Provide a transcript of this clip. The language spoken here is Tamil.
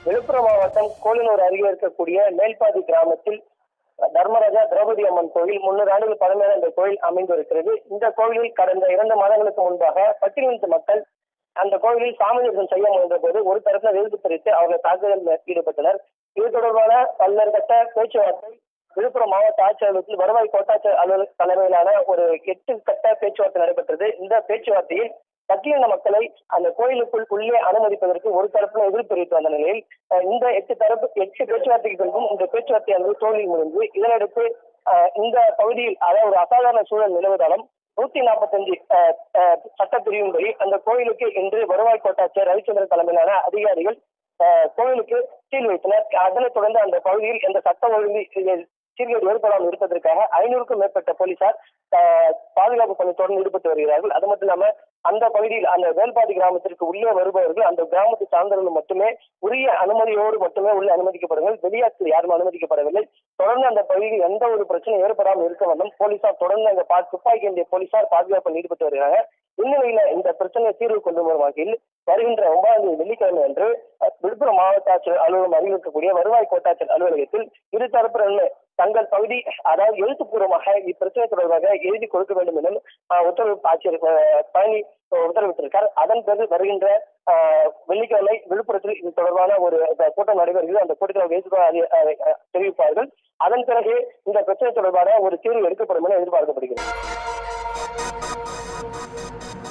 விழுப்புரம் மாவட்டம் கோலினூர் அருகே இருக்கக்கூடிய மேல்பாதி கிராமத்தில் தர்மராஜா திரௌபதி அம்மன் கோயில் முன்னூறு ஆண்டுகள் பழமையான இந்த கோயில் அமைந்திருக்கிறது இந்த கோயிலில் கடந்த இரண்டு மாதங்களுக்கு முன்பாக பட்டியலினத்து மக்கள் அந்த கோயிலில் சாமி தரிசனம் செய்ய முயன்ற போது ஒரு தரப்பினர் எதிர்ப்பு தெரிவித்து அவர்கள் தாக்குதலில் ஈடுபட்டனர் இது தொடர்பான பல்வேறு கட்ட பேச்சுவார்த்தை விழுப்புரம் மாவட்ட ஆட்சியர் அலுவலகத்தில் வருவாய் கோட்டாட்சியர் அலுவலக தலைமையிலான ஒரு எட்டு கட்ட பேச்சுவார்த்தை நடைபெற்றது இந்த பேச்சுவார்த்தையில் பட்டியலின மக்களை அந்த கோயிலுக்குள் உள்ளே அனுமதிப்பதற்கு ஒரு தரப்பினர் எதிர்ப்பு தெரிவித்து வந்த நிலையில் அஹ், இந்த எட்டு தரப்பு எட்டு பேச்சுவார்த்தைக்கு பின்பும் இந்த பேச்சுவார்த்தையானது தோல்வி முடிந்து இதனடுத்து அஹ், இந்த பகுதியில் அதாவது ஒரு அசாதாரண சூழல் நிலவுவதாலும் நூத்தி நாற்பத்தஞ்சு சட்டப்பிரிவின்படி அந்த கோயிலுக்கு இன்று வருவாய் கோட்டாட்சியர் ரவிச்சந்திரன் தலைமையிலான அதிகாரிகள் அஹ், கோயிலுக்கு சீல் வைத்தனர் அதனைத் தொடர்ந்து அந்த பகுதியில் எந்த சட்ட ஒழுங்கு இ- சீர்கேடு ஏற்படாமல் இருப்பதற்காக ஐநூறுக்கும் மேற்பட்ட போலீசார் அஹ், பாதுகாப்பு பணி தொடர்ந்து ஈடுபட்டு வருகிறார்கள் அது மட்டும் இல்லாம அந்த பகுதியில் அந்த வேல்பாடி கிராமத்திற்கு உள்ளே வருபவர்கள் அந்த கிராமத்தை சார்ந்தவர்கள் மட்டுமே உரிய அனுமதியோடு மட்டுமே உள்ளே அனுமதிக்கப்படுங்கள் வெளியாட்கள் யாரும் அனுமதிக்கப்படவில்லை தொடர்ந்து அந்த பகுதியில் எந்த ஒரு பிரச்சனையும் ஏற்படாமல் இருக்க வேண்டும் போலீசார் தொடர்ந்து அங்க பா- துப்பாக்கி ஏந்திய போலீசார் பாதுகாப்பில் ஈடுபட்டு வருகிறாங்க இந்நிலையில இந்த பிரச்சனையை தீர்வு கொண்டு வரும் வகையில் வருகின்ற ஒன்பதாம் தேதி வெள்ளிக்கிழமை அன்று அஹ், விழுப்புரம் மாவட்ட ஆட்சியர் அலுவலகம் அறிவிக்கக்கூடிய வருவாய் கோட்டாட்சியர் அலுவலகத்தில் இரு தரப்பினருமே தங்கள் பகுதி அதாவது எழுத்துப்பூர்வமாக இப்பிரச்சனை தொடர்பாக எழுதி கொடுக்க வேண்டும் என அஹ், உத்தரவு ஆட்சியர் அஹ், பழனி உத்தரவிட்டிருக்கார் அதன் பிறகு வருகின்ற அஹ், வெள்ளிக்கிழமை விழுப்புரத்தில் இது தொடர்பான ஒரு அஹ், கூட்டம் நடைபெறுகிறது அந்த கூட்டத்தில் அவங்க எழுத்து அஹ், அஹ், அஹ், தெரிவிப்பார்கள் அதன் பிறகு இந்த பிரச்சனை தொடர்பான ஒரு தீர்வு எடுக்கப்படும் என எதிர்பார்க்கப்படுகிறது